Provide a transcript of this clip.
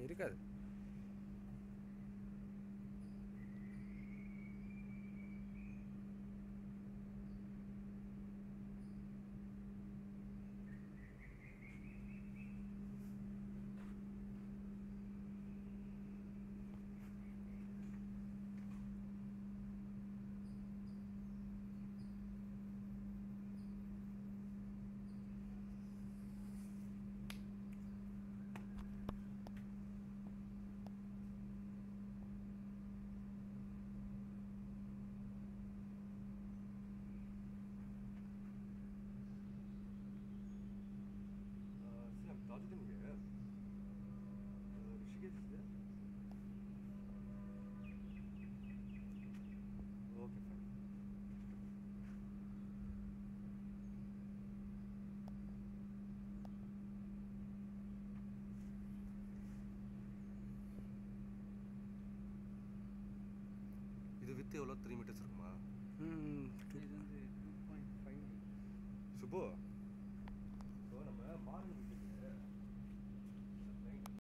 இருக்காது Uh, see, I'm Darjeeling here. Uh, Rishikesh is there? Okay, fine. இது with எவ்வளோ three metres இருக்குமா ம் இது வந்து டூ பாயிண்ட் ஃபைவ் சுப்பு ஸோ நம்ம மார்னிங்